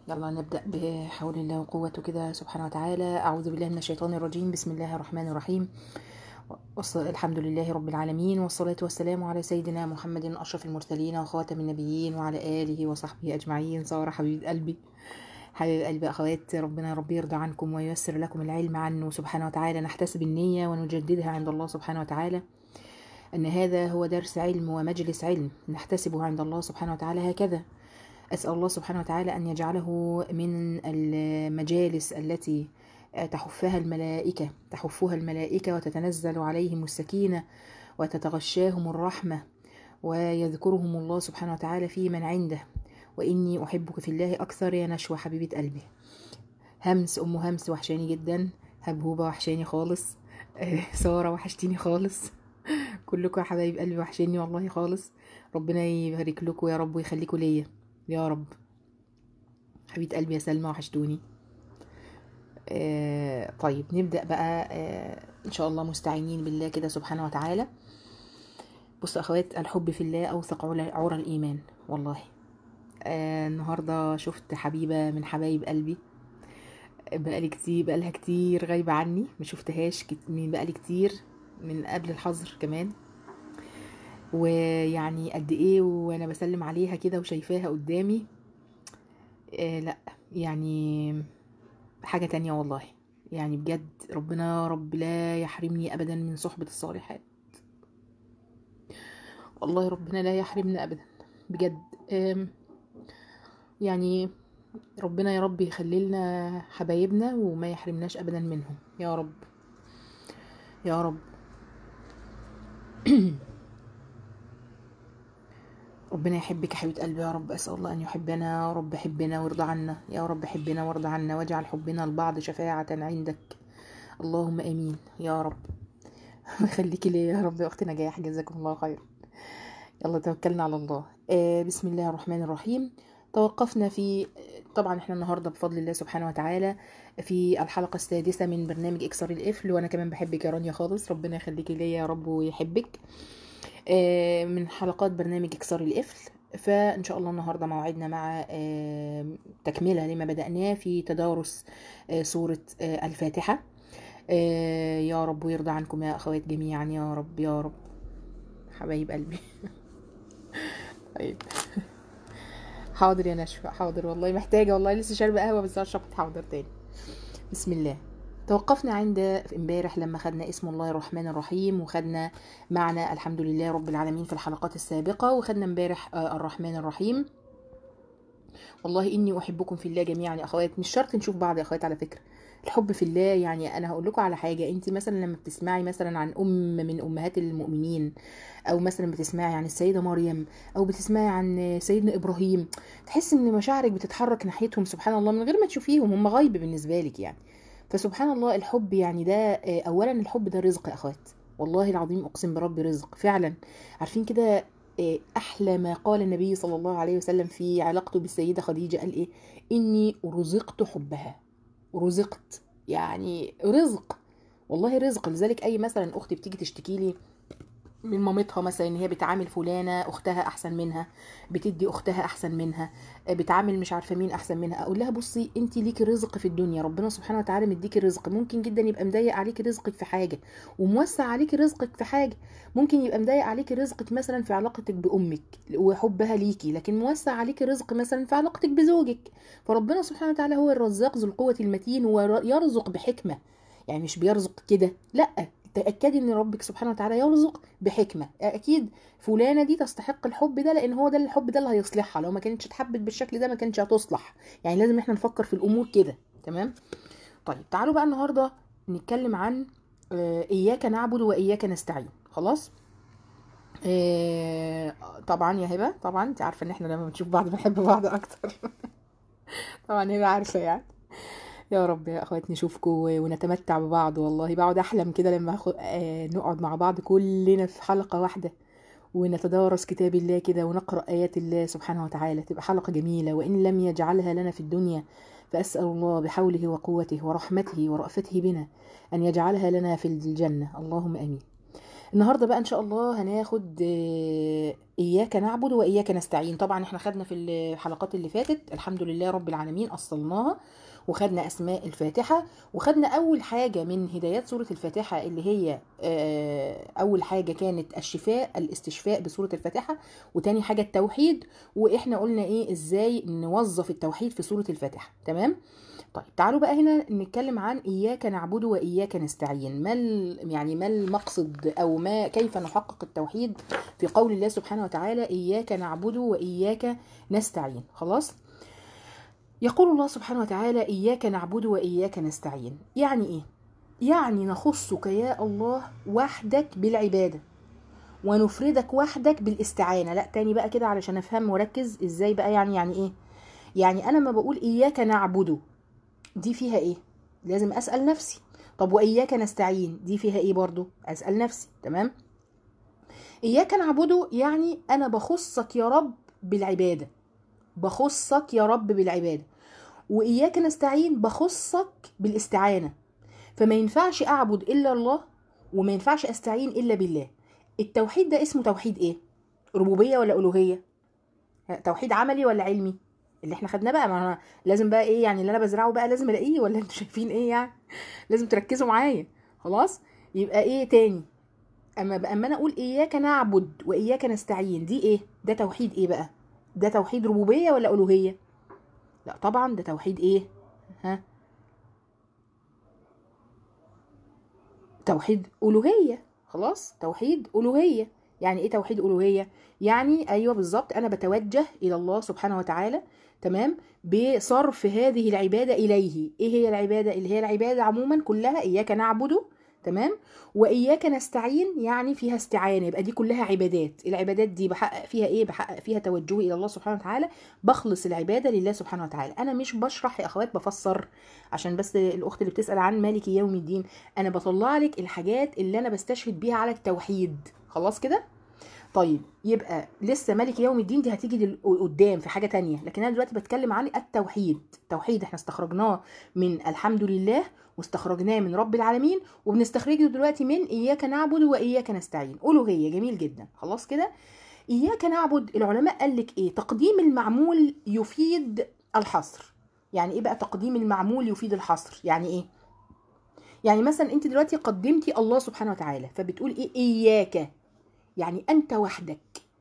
يلا نبدأ بحول الله وقوته كده سبحانه وتعالى أعوذ بالله من الشيطان الرجيم بسم الله الرحمن الرحيم والص- الحمد لله رب العالمين والصلاة والسلام على سيدنا محمد أشرف المرسلين وخاتم النبيين وعلى آله وصحبه أجمعين صار حبيب قلبي حبيب قلبي أخوات ربنا ربي يرضى عنكم وييسر لكم العلم عنه سبحانه وتعالى نحتسب النية ونجددها عند الله سبحانه وتعالى أن هذا هو درس علم ومجلس علم نحتسبه عند الله سبحانه وتعالى هكذا أسأل الله سبحانه وتعالى أن يجعله من المجالس التي تحفها الملائكة تحفها الملائكة وتتنزل عليهم السكينة وتتغشاهم الرحمة ويذكرهم الله سبحانه وتعالى في من عنده وإني أحبك في الله أكثر يا نشوى حبيبة قلبي همس أم همس وحشاني جدا هبهوبة وحشاني خالص آه، سارة وحشتيني خالص كلكم يا حبايب قلبي وحشاني والله خالص ربنا يبارك لكم يا رب ويخليكم ليا يا رب حبيبة قلبي يا سلمى وحشتوني آه طيب نبدأ بقى آه إن شاء الله مستعينين بالله كده سبحانه وتعالى بص أخوات الحب في الله أوثق علا- عرى الإيمان والله آه النهاردة شفت حبيبة من حبايب قلبي بقالي كتير بقالها كتير غايبة عني ما شفتهاش كت- من بقالي كتير من قبل الحظر كمان ويعني قد ايه وانا بسلم عليها كده وشايفاها قدامي آه لا يعني حاجة تانية والله يعني بجد ربنا يا رب لا يحرمني ابدا من صحبة الصالحات والله ربنا لا يحرمنا ابدا بجد آم، يعني ربنا يا رب يخلي لنا حبايبنا وما يحرمناش ابدا منهم يا رب يا رب ربنا يحبك يا حبيبة قلبي يا رب أسأل الله أن يحبنا يا رب حبنا وارضى عنا يا رب حبنا وارضى عنا واجعل حبنا لبعض شفاعة عندك اللهم آمين يا رب خليكي لي يا رب يا أختي نجاح جزاكم الله خير يلا توكلنا على الله آه بسم الله الرحمن الرحيم توقفنا في طبعا احنا النهارده بفضل الله سبحانه وتعالى في الحلقة السادسة من برنامج اكسر القفل وانا كمان بحبك يا رانيا خالص ربنا يخليكي ليا يا رب ويحبك آه، من حلقات برنامج اكسار القفل فان شاء الله النهارده موعدنا مع آه، تكمله لما بدأناه في تدارس آه، سوره آه، الفاتحه آه، يا رب ويرضى عنكم يا اخوات جميعا يا رب يا رب حبايب قلبي طيب حاضر يا نشوى حاضر والله محتاجه والله لسه شاربه قهوه بس هشرب حاضر تاني بسم الله توقفنا عند امبارح لما خدنا اسم الله الرحمن الرحيم وخدنا معنى الحمد لله رب العالمين في الحلقات السابقة وخدنا امبارح آه، الرحمن الرحيم والله إني أحبكم في الله جميعا يا أخوات مش شرط نشوف بعض يا أخوات على فكرة الحب في الله يعني أنا هقول لكم على حاجة أنت مثلا لما بتسمعي مثلا عن أم من أمهات المؤمنين أو مثلا بتسمعي عن السيدة مريم أو بتسمعي عن سيدنا إبراهيم تحس إن مشاعرك بتتحرك ناحيتهم سبحان الله من غير ما تشوفيهم هم غيب بالنسبة لك يعني فسبحان الله الحب يعني ده آه، أولا الحب ده رزق يا أخوات والله العظيم أقسم برب رزق فعلا عارفين كده آه، أحلى ما قال النبي صلى الله عليه وسلم في علاقته بالسيدة خديجة قال إيه إني رزقت حبها رزقت يعني رزق والله رزق لذلك أي مثلا أختي بتيجي تشتكي لي من مامتها مثلا ان هي بتعامل فلانه اختها احسن منها بتدي اختها احسن منها بتعامل مش عارفه مين احسن منها اقول لها بصي انت ليكي رزق في الدنيا ربنا سبحانه وتعالى مديكي رزق ممكن جدا يبقى مضيق عليكي رزقك في حاجه وموسع عليكي رزقك في حاجه ممكن يبقى مضيق عليكي رزقك مثلا في علاقتك بامك وحبها ليكي لكن موسع عليكي رزق مثلا في علاقتك بزوجك فربنا سبحانه وتعالى هو الرزاق ذو القوه المتين ويرزق بحكمه يعني مش بيرزق كده لا تأكدي ان ربك سبحانه وتعالى يرزق بحكمة اكيد فلانة دي تستحق الحب ده لان هو ده الحب ده اللي هيصلحها لو ما كانتش اتحبت بالشكل ده ما كانتش هتصلح يعني لازم احنا نفكر في الامور كده تمام طيب تعالوا بقى النهاردة نتكلم عن آه، اياك نعبد واياك نستعين خلاص آه، طبعا يا هبة طبعا انت عارفة ان احنا لما بنشوف بعض بنحب بعض اكتر طبعا هبة عارفة يعني يا رب يا اخوات نشوفكم ونتمتع ببعض والله بقعد احلم كده لما أخو... آه نقعد مع بعض كلنا في حلقة واحدة ونتدارس كتاب الله كده ونقرأ آيات الله سبحانه وتعالى تبقى حلقة جميلة وإن لم يجعلها لنا في الدنيا فأسأل الله بحوله وقوته ورحمته ورأفته بنا أن يجعلها لنا في الجنة اللهم آمين النهارده بقى ان شاء الله هناخد آه، اياك نعبد واياك نستعين طبعا احنا خدنا في الحلقات اللي فاتت الحمد لله رب العالمين اصلناها وخدنا اسماء الفاتحه وخدنا اول حاجه من هدايات سوره الفاتحه اللي هي آه، اول حاجه كانت الشفاء الاستشفاء بسوره الفاتحه وتاني حاجه التوحيد واحنا قلنا ايه ازاي نوظف التوحيد في سوره الفاتحه تمام طيب تعالوا بقى هنا نتكلم عن إياك نعبد وإياك نستعين ما ال- يعني ما المقصد أو ما كيف نحقق التوحيد في قول الله سبحانه وتعالى إياك نعبد وإياك نستعين خلاص يقول الله سبحانه وتعالى إياك نعبد وإياك نستعين يعني إيه يعني نخصك يا الله وحدك بالعبادة ونفردك وحدك بالاستعانة لا تاني بقى كده علشان أفهم وأركز إزاي بقى يعني يعني إيه يعني أنا ما بقول إياك نعبد دي فيها ايه لازم اسال نفسي طب واياك نستعين دي فيها ايه برضو اسال نفسي تمام اياك نعبده يعني انا بخصك يا رب بالعباده بخصك يا رب بالعباده واياك نستعين بخصك بالاستعانه فما ينفعش اعبد الا الله وما ينفعش استعين الا بالله التوحيد ده اسمه توحيد ايه ربوبيه ولا الوهيه توحيد عملي ولا علمي اللي احنا خدناه بقى ما أنا لازم بقى ايه يعني اللي انا بزرعه بقى لازم الاقيه ولا انتوا شايفين ايه يعني لازم تركزوا معايا خلاص يبقى ايه تاني اما بقى اما انا اقول اياك نعبد واياك نستعين دي ايه ده توحيد ايه بقى ده توحيد ربوبيه ولا الوهيه لا طبعا ده توحيد ايه ها توحيد الوهيه خلاص توحيد الوهيه يعني ايه توحيد الوهيه يعني ايوه بالظبط انا بتوجه الى الله سبحانه وتعالى تمام بصرف هذه العباده اليه ايه هي العباده اللي هي العباده عموما كلها اياك نعبد تمام واياك نستعين يعني فيها استعانه يبقى دي كلها عبادات العبادات دي بحقق فيها ايه بحقق فيها توجهي الى الله سبحانه وتعالى بخلص العباده لله سبحانه وتعالى انا مش بشرح يا اخوات بفسر عشان بس الاخت اللي بتسال عن مالك يوم الدين انا بطلع لك الحاجات اللي انا بستشهد بيها على التوحيد خلاص كده طيب يبقى لسه ملك يوم الدين دي هتيجي دل- قدام في حاجة تانية لكن أنا دلوقتي بتكلم عن التوحيد توحيد احنا استخرجناه من الحمد لله واستخرجناه من رب العالمين وبنستخرجه دلوقتي من إياك نعبد وإياك نستعين ألوهية جميل جدا خلاص كده إياك نعبد العلماء قال لك إيه تقديم المعمول يفيد الحصر يعني إيه بقى تقديم المعمول يفيد الحصر يعني إيه يعني مثلا انت دلوقتي قدمتي الله سبحانه وتعالى فبتقول ايه اياك يعني انت وحدك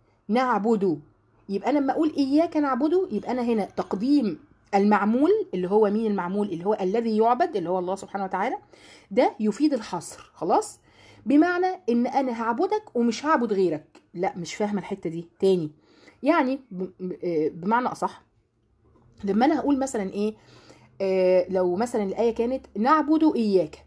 نعبد يبقى انا لما اقول اياك نعبد يبقى انا هنا تقديم المعمول اللي هو مين المعمول اللي هو الذي يعبد اللي هو الله سبحانه وتعالى ده يفيد الحصر خلاص بمعنى ان انا هعبدك ومش هعبد غيرك لا مش فاهمه الحته دي تاني يعني ب- ب- آه، بمعنى اصح لما انا هقول مثلا ايه آه لو مثلا الايه كانت نعبد اياك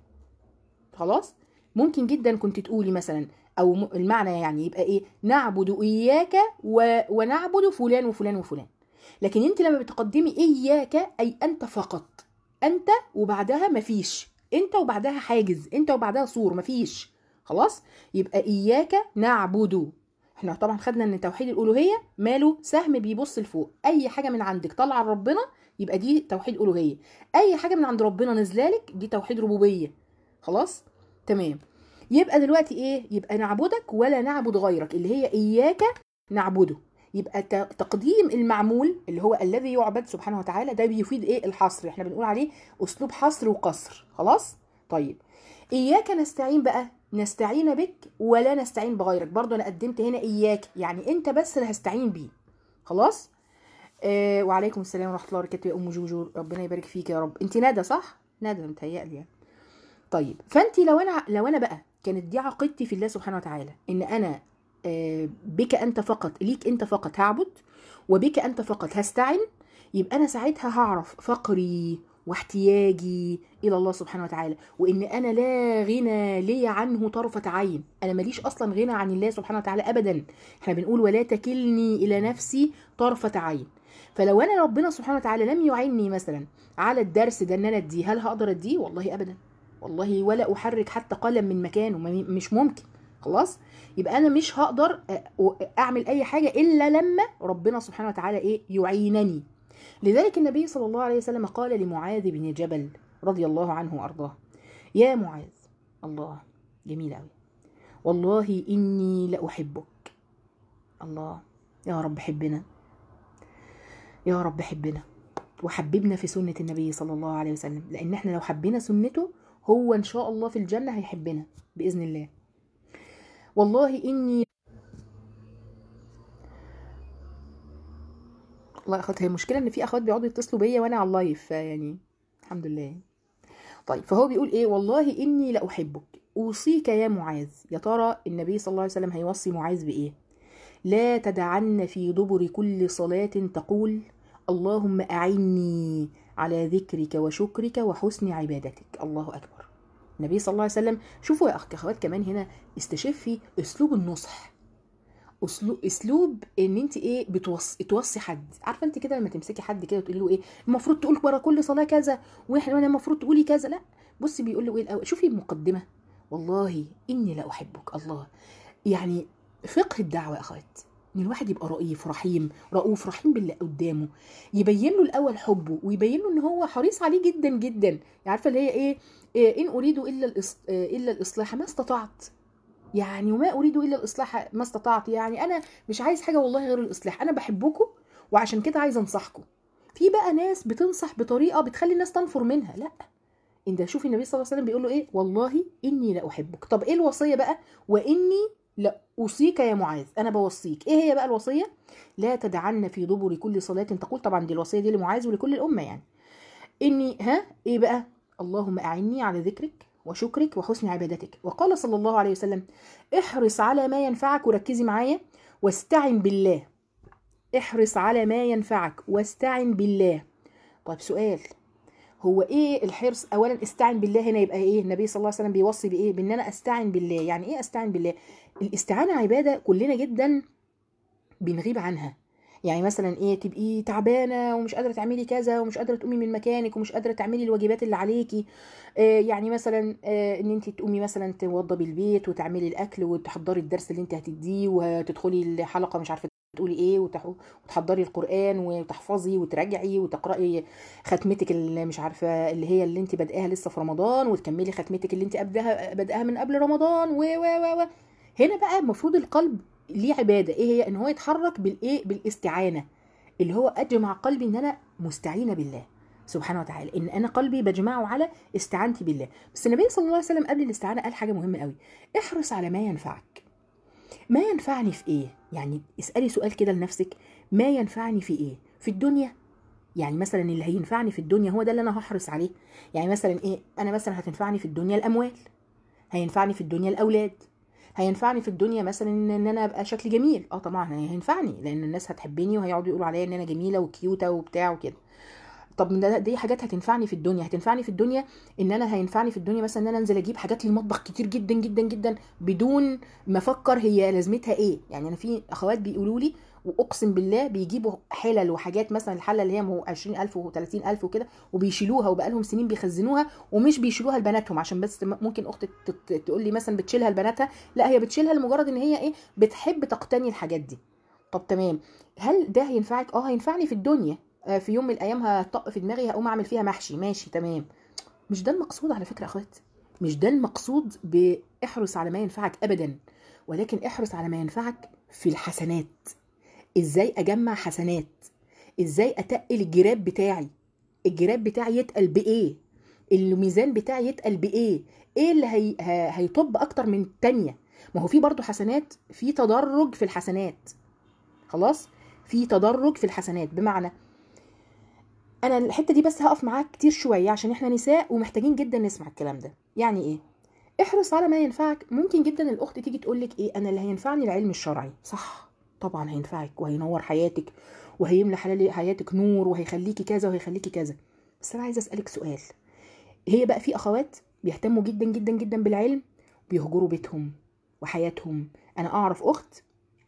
خلاص ممكن جدا كنت تقولي مثلا او م- المعنى يعني يبقى ايه نعبد اياك و... ونعبد فلان وفلان وفلان لكن انت لما بتقدمي اياك اي انت فقط انت وبعدها مفيش انت وبعدها حاجز انت وبعدها سور مفيش خلاص يبقى اياك نعبد احنا طبعا خدنا ان توحيد الالوهيه ماله سهم بيبص لفوق اي حاجه من عندك طالعه لربنا يبقى دي توحيد الوهيه اي حاجه من عند ربنا نازلالك دي توحيد ربوبيه خلاص تمام يبقى دلوقتي ايه يبقى نعبدك ولا نعبد غيرك اللي هي اياك نعبده يبقى ت- تقديم المعمول اللي هو الذي يعبد سبحانه وتعالى ده بيفيد ايه الحصر احنا بنقول عليه اسلوب حصر وقصر خلاص طيب اياك نستعين بقى نستعين بك ولا نستعين بغيرك برضو انا قدمت هنا اياك يعني انت بس اللي هستعين بيه خلاص آه وعليكم السلام ورحمه الله وبركاته يا ام جوجو ربنا يبارك فيك يا رب انت ندى صح ندى متهيألي يعني طيب فانت لو انا لو انا بقى كانت دي عقيدتي في الله سبحانه وتعالى ان انا آه، بك انت فقط ليك انت فقط هعبد وبك انت فقط هستعن يبقى انا ساعتها هعرف فقري واحتياجي الى الله سبحانه وتعالى وان انا لا غنى لي عنه طرفة عين انا ماليش اصلا غنى عن الله سبحانه وتعالى ابدا احنا بنقول ولا تكلني الى نفسي طرفة عين فلو انا ربنا سبحانه وتعالى لم يعني مثلا على الدرس ده ان انا اديه هل هقدر اديه والله ابدا والله ولا احرك حتى قلم من مكانه ما- مش ممكن خلاص يبقى انا مش هقدر أ- اعمل اي حاجه الا لما ربنا سبحانه وتعالى ايه يعينني لذلك النبي صلى الله عليه وسلم قال لمعاذ بن جبل رضي الله عنه وارضاه يا معاذ الله جميل قوي والله اني لاحبك الله يا رب حبنا يا رب حبنا وحببنا في سنة النبي صلى الله عليه وسلم لأن احنا لو حبينا سنته هو إن شاء الله في الجنة هيحبنا بإذن الله والله إني والله يا اخوات هي المشكله ان في اخوات بيقعدوا يتصلوا بيا وانا على اللايف يعني الحمد لله طيب فهو بيقول ايه والله اني لاحبك اوصيك يا معاذ يا ترى النبي صلى الله عليه وسلم هيوصي معاذ بايه لا تدعن في دبر كل صلاه تقول اللهم اعني على ذكرك وشكرك وحسن عبادتك الله اكبر النبي صلى الله عليه وسلم شوفوا يا اخ اخوات كمان هنا استشفي اسلوب النصح اسلوب اسلوب ان انت ايه بتوصي توصي حد عارفه انت كده لما تمسكي حد كده وتقولي له ايه المفروض تقول ورا كل صلاه كذا واحنا وانا المفروض تقولي كذا لا بصي بيقول له ايه الاول شوفي المقدمه والله اني لا احبك الله يعني فقه الدعوه يا اخوات ان الواحد يبقى رئيف رحيم رؤوف رحيم باللي قدامه يبين له الاول حبه ويبين له ان هو حريص عليه جدا جدا يعني عارفه اللي هي ايه, إيه ان اريد الا الإص... الا الاصلاح ما استطعت يعني وما اريد الا الاصلاح ما استطعت يعني انا مش عايز حاجه والله غير الاصلاح انا بحبكم وعشان كده عايز انصحكم في بقى ناس بتنصح بطريقه بتخلي الناس تنفر منها لا انت شوفي النبي صلى الله عليه وسلم بيقول له ايه والله اني لا احبك طب ايه الوصيه بقى واني لا اوصيك يا معاذ انا بوصيك ايه هي بقى الوصيه لا تدعن في دبر كل صلاه تقول طبعا دي الوصيه دي لمعاذ ولكل الامه يعني اني ها ايه بقى اللهم اعني على ذكرك وشكرك وحسن عبادتك وقال صلى الله عليه وسلم احرص على ما ينفعك وركزي معايا واستعن بالله احرص على ما ينفعك واستعن بالله طيب سؤال هو ايه الحرص اولا استعن بالله هنا يبقى ايه النبي صلى الله عليه وسلم بيوصي بايه بان انا استعن بالله يعني ايه استعن بالله الاستعانه عباده كلنا جدا بنغيب عنها يعني مثلا ايه تبقي تعبانه ومش قادره تعملي كذا ومش قادره تقومي من مكانك ومش قادره تعملي الواجبات اللي عليكي آه يعني مثلا آه ان انت تقومي مثلا توضبي البيت وتعملي الاكل وتحضري الدرس اللي انت هتديه وتدخلي الحلقه مش عارفه تقولي ايه وتحضري القران وتحفظي وتراجعي وتقراي ختمتك اللي مش عارفه اللي هي اللي انت بادئاها لسه في رمضان وتكملي ختمتك اللي انت بادئاها من قبل رمضان و و و هنا بقى المفروض القلب ليه عباده ايه هي ان هو يتحرك بالايه بالاستعانه اللي هو اجمع قلبي ان انا مستعينه بالله سبحانه وتعالى ان انا قلبي بجمعه على استعانتي بالله بس النبي صلى الله عليه وسلم قبل الاستعانه قال حاجه مهمه قوي احرص على ما ينفعك ما ينفعني في ايه يعني اسالي سؤال كده لنفسك ما ينفعني في ايه في الدنيا يعني مثلا اللي هينفعني في الدنيا هو ده اللي انا هحرص عليه يعني مثلا ايه انا مثلا هتنفعني في الدنيا الاموال هينفعني في الدنيا الاولاد هينفعني في الدنيا مثلا ان انا ابقى شكلي جميل اه طبعا هينفعني لان الناس هتحبني وهيقعدوا يقولوا عليا ان انا جميله وكيوته وبتاع وكده طب ده دي حاجات هتنفعني في الدنيا هتنفعني في الدنيا ان انا هينفعني في الدنيا مثلا ان انا انزل اجيب حاجات للمطبخ كتير جدا جدا جدا بدون ما افكر هي لازمتها ايه يعني انا في اخوات بيقولوا لي واقسم بالله بيجيبوا حلل وحاجات مثلا الحله اللي هي 20000 و30000 وكده وبيشيلوها وبقالهم سنين بيخزنوها ومش بيشيلوها لبناتهم عشان بس ممكن اخت تقول لي مثلا بتشيلها لبناتها لا هي بتشيلها لمجرد ان هي ايه بتحب تقتني الحاجات دي طب تمام هل ده هينفعك اه هينفعني في الدنيا في يوم من الايام هطق في دماغي هقوم اعمل فيها محشي ماشي تمام مش ده المقصود على فكره يا اخوات مش ده المقصود باحرص على ما ينفعك ابدا ولكن احرص على ما ينفعك في الحسنات ازاي اجمع حسنات ازاي اتقل الجراب بتاعي الجراب بتاعي يتقل بايه الميزان بتاعي يتقل بايه ايه اللي هي... هيطب اكتر من التانية ما هو في برضو حسنات في تدرج في الحسنات خلاص في تدرج في الحسنات بمعنى انا الحته دي بس هقف معاك كتير شويه عشان احنا نساء ومحتاجين جدا نسمع الكلام ده يعني ايه احرص على ما ينفعك ممكن جدا الاخت تيجي تقول لك ايه انا اللي هينفعني العلم الشرعي صح طبعا هينفعك وهينور حياتك وهيملى حلال حياتك نور وهيخليكي كذا وهيخليكي كذا بس انا عايزه اسالك سؤال هي بقى في اخوات بيهتموا جدا جدا جدا بالعلم بيهجروا بيتهم وحياتهم انا اعرف اخت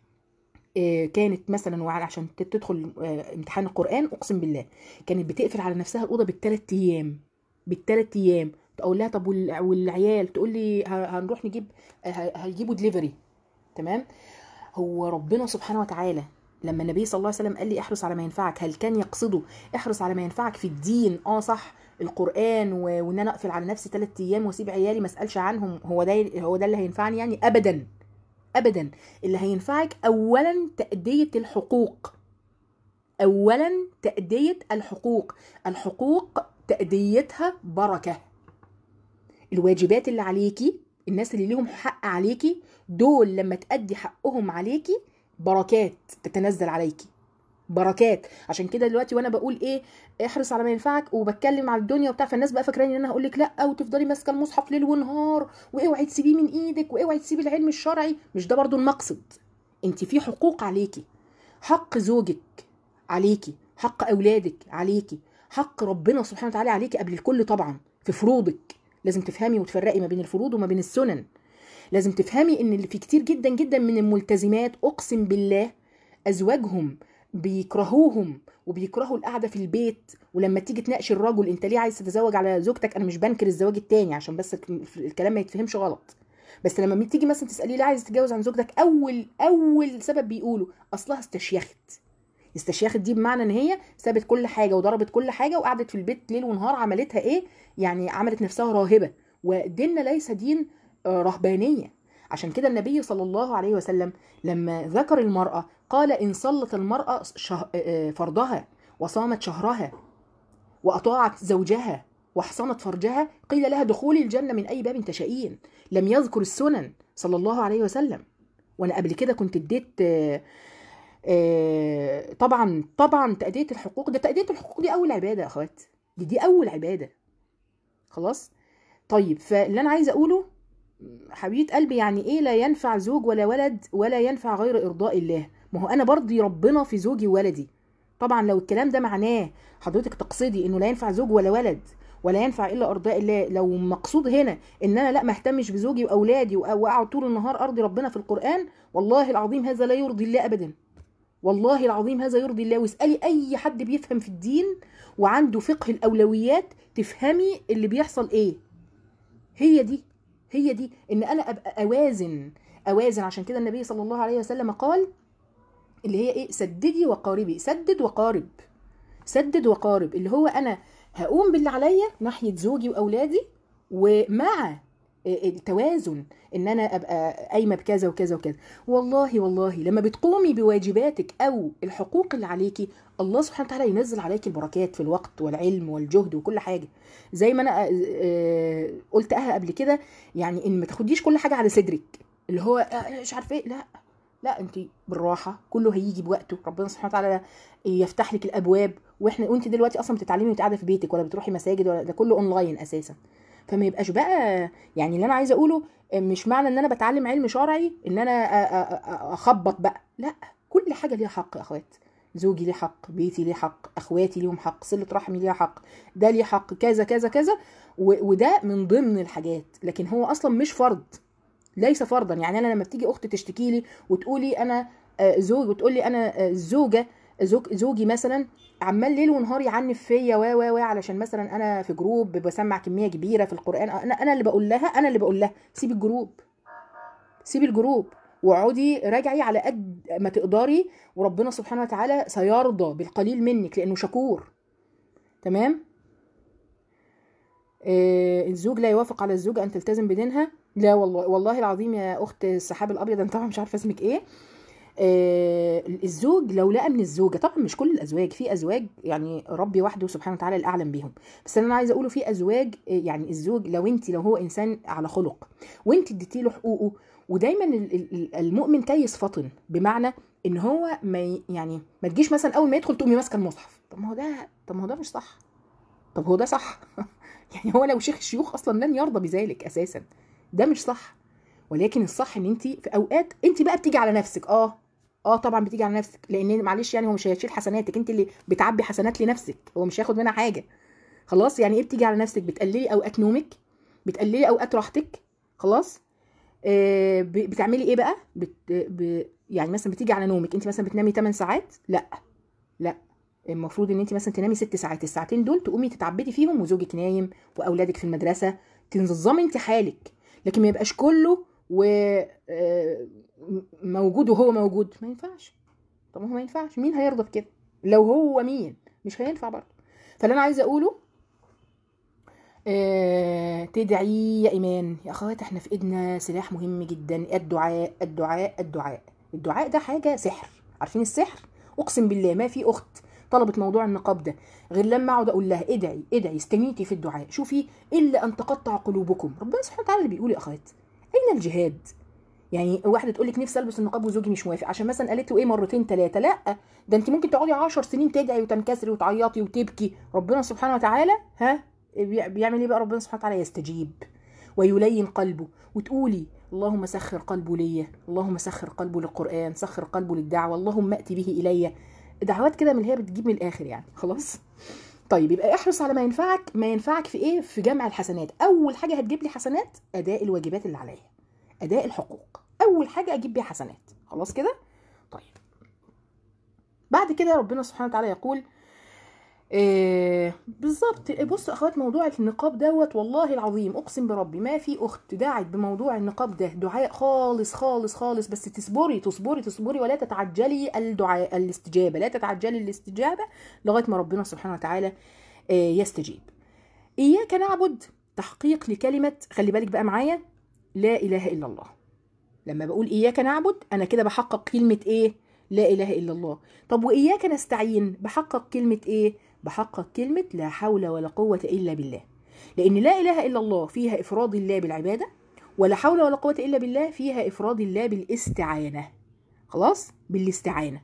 كانت مثلا وعلى عشان تدخل امتحان القران اقسم بالله كانت بتقفل على نفسها الاوضه بالثلاث ايام بالثلاث ايام تقول لها طب والعيال تقول لي هنروح نجيب هيجيبوا دليفري تمام هو ربنا سبحانه وتعالى لما النبي صلى الله عليه وسلم قال لي احرص على ما ينفعك هل كان يقصده احرص على ما ينفعك في الدين اه صح القران و... وان انا اقفل على نفسي ثلاث ايام واسيب عيالي ما اسالش عنهم هو ده هو ده اللي هينفعني يعني ابدا ابدا اللي هينفعك اولا تاديه الحقوق اولا تاديه الحقوق الحقوق تاديتها بركه الواجبات اللي عليكي الناس اللي ليهم حق عليكي دول لما تأدي حقهم عليكي بركات تتنزل عليكي بركات عشان كده دلوقتي وانا بقول ايه احرص على ما ينفعك وبتكلم على الدنيا وبتاع فالناس بقى فاكراني ان انا هقول لك لا وتفضلي ماسكه المصحف ليل ونهار واوعي تسيبيه من ايدك واوعي تسيبي العلم الشرعي مش ده برضو المقصد انت في حقوق عليكي حق زوجك عليكي حق اولادك عليكي حق ربنا سبحانه وتعالى عليكي قبل الكل طبعا في فروضك لازم تفهمي وتفرقي ما بين الفروض وما بين السنن لازم تفهمي ان اللي في كتير جدا جدا من الملتزمات اقسم بالله ازواجهم بيكرهوهم وبيكرهوا القعده في البيت ولما تيجي تناقش الرجل انت ليه عايز تتزوج على زوجتك انا مش بنكر الزواج التاني عشان بس الكلام ما يتفهمش غلط بس لما تيجي مثلا تساليه ليه عايز تتجوز عن زوجتك اول اول سبب بيقولوا اصلها استشيخت استشياخت دي بمعنى ان هي سابت كل حاجه وضربت كل حاجه وقعدت في البيت ليل ونهار عملتها ايه يعني عملت نفسها راهبه وديننا ليس دين رهبانيه عشان كده النبي صلى الله عليه وسلم لما ذكر المراه قال ان صلت المراه فرضها وصامت شهرها واطاعت زوجها واحصنت فرجها قيل لها دخولي الجنه من اي باب تشائين لم يذكر السنن صلى الله عليه وسلم وانا قبل كده كنت اديت آه طبعا طبعا تأدية الحقوق ده تأدية الحقوق دي أول عبادة يا أخوات دي دي أول عبادة خلاص طيب فاللي أنا عايزة أقوله حبيبة قلبي يعني إيه لا ينفع زوج ولا ولد ولا ينفع غير إرضاء الله ما هو أنا برضي ربنا في زوجي وولدي طبعا لو الكلام ده معناه حضرتك تقصدي إنه لا ينفع زوج ولا ولد ولا ينفع الا ارضاء الله لو مقصود هنا ان انا لا ما اهتمش بزوجي واولادي واقعد طول النهار ارضي ربنا في القران والله العظيم هذا لا يرضي الله ابدا والله العظيم هذا يرضي الله واسألي أي حد بيفهم في الدين وعنده فقه الأولويات تفهمي اللي بيحصل إيه هي دي هي دي إن أنا أبقى أوازن أوازن عشان كده النبي صلى الله عليه وسلم قال اللي هي إيه سددي وقاربي سدد وقارب سدد وقارب اللي هو أنا هقوم باللي عليا ناحية زوجي وأولادي ومع التوازن ان انا ابقى قايمه بكذا وكذا وكذا والله والله لما بتقومي بواجباتك او الحقوق اللي عليكي الله سبحانه وتعالى ينزل عليكي البركات في الوقت والعلم والجهد وكل حاجه زي ما انا قلتها قبل كده يعني ان ما تاخديش كل حاجه على صدرك اللي هو مش عارفه ايه لا لا انت بالراحه كله هيجي بوقته ربنا سبحانه وتعالى يفتح لك الابواب واحنا وانت دلوقتي اصلا بتتعلمي وانت قاعده في بيتك ولا بتروحي مساجد ولا ده كله اونلاين اساسا فما يبقاش بقى يعني اللي انا عايزه اقوله مش معنى ان انا بتعلم علم شرعي ان انا اخبط بقى لا كل حاجه ليها حق يا اخوات زوجي ليه حق بيتي ليه حق اخواتي ليهم حق صله رحمي ليها حق ده ليه حق كذا كذا كذا وده من ضمن الحاجات لكن هو اصلا مش فرض ليس فرضا يعني انا لما بتيجي اختي تشتكي لي وتقولي انا زوج وتقول لي انا زوجه زوج زوجي مثلا عمال ليل ونهار يعنف فيا و و و علشان مثلا انا في جروب بسمع كميه كبيره في القران انا انا اللي بقول لها انا اللي بقول لها سيبي الجروب سيبي الجروب واقعدي راجعي على قد ما تقدري وربنا سبحانه وتعالى سيرضى بالقليل منك لانه شكور تمام آه الزوج لا يوافق على الزوجه ان تلتزم بدينها لا والله والله العظيم يا اخت السحاب الابيض انا طبعا مش عارفه اسمك ايه آه الزوج لو لقى من الزوجه طبعا مش كل الازواج في ازواج يعني ربي وحده سبحانه وتعالى الاعلم بيهم بس انا عايزه اقوله في ازواج يعني الزوج لو انت لو هو انسان على خلق وانت اديتي له حقوقه ودايما المؤمن كيس فطن بمعنى ان هو ما يعني ما تجيش مثلا اول ما يدخل تقومي ماسكه المصحف طب ما هو ده طب ما هو ده مش صح طب هو ده صح يعني هو لو شيخ الشيوخ اصلا لن يرضى بذلك اساسا ده مش صح ولكن الصح ان انت في اوقات انت بقى بتيجي على نفسك اه اه طبعا بتيجي على نفسك لان معلش يعني هو مش هيشيل حسناتك انت اللي بتعبي حسنات لنفسك هو مش هياخد منها حاجه خلاص يعني ايه بتيجي على نفسك بتقللي اوقات نومك بتقللي اوقات راحتك خلاص آه بتعملي ايه بقى بت... ب... يعني مثلا بتيجي على نومك انت مثلا بتنامي 8 ساعات لا لا المفروض ان انت مثلا تنامي 6 ساعات الساعتين دول تقومي تتعبدي فيهم وزوجك نايم واولادك في المدرسه تنظمي انت حالك لكن ما يبقاش كله و موجود وهو موجود ما ينفعش طب ما هو ما ينفعش مين هيرضى بكده لو هو مين مش هينفع برضه فاللي انا عايزه اقوله آه تدعي يا ايمان يا اخوات احنا في ايدنا سلاح مهم جدا الدعاء الدعاء الدعاء الدعاء ده حاجه سحر عارفين السحر اقسم بالله ما في اخت طلبت موضوع النقاب ده غير لما اقعد اقول لها ادعي ادعي استميتي في الدعاء شوفي الا ان تقطع قلوبكم ربنا سبحانه وتعالى اللي بيقول يا اخوات اين الجهاد يعني واحده تقول لك نفسي البس النقاب وزوجي مش موافق عشان مثلا قالت له ايه مرتين ثلاثه لا ده انت ممكن تقعدي 10 سنين تدعي وتنكسري وتعيطي وتبكي ربنا سبحانه وتعالى ها بي- بيعمل ايه بقى ربنا سبحانه وتعالى يستجيب ويلين قلبه وتقولي اللهم سخر قلبه ليا اللهم سخر قلبه للقران سخر قلبه للدعوه اللهم ائت به الي دعوات كده من اللي هي بتجيب من الاخر يعني خلاص طيب يبقى احرص على ما ينفعك ما ينفعك في ايه في جمع الحسنات اول حاجه هتجيب لي حسنات اداء الواجبات اللي عليا اداء الحقوق اول حاجه اجيب بيها حسنات خلاص كده طيب بعد كده ربنا سبحانه وتعالى يقول آه بالظبط بص يا اخوات موضوع النقاب دوت والله العظيم اقسم بربي ما في اخت دعت بموضوع النقاب ده دعاء خالص خالص خالص بس تصبري تصبري تصبري ولا تتعجلي الدعاء الاستجابه لا تتعجلي الاستجابه لغايه ما ربنا سبحانه وتعالى آه يستجيب اياك نعبد تحقيق لكلمه خلي بالك بقى معايا لا اله الا الله لما بقول اياك نعبد انا كده بحقق كلمه ايه لا اله الا الله طب واياك نستعين بحقق كلمه ايه بحقق كلمه لا حول ولا قوه الا بالله لان لا اله الا الله فيها افراد الله بالعباده ولا حول ولا قوه الا بالله فيها افراد الله بالاستعانه خلاص بالاستعانه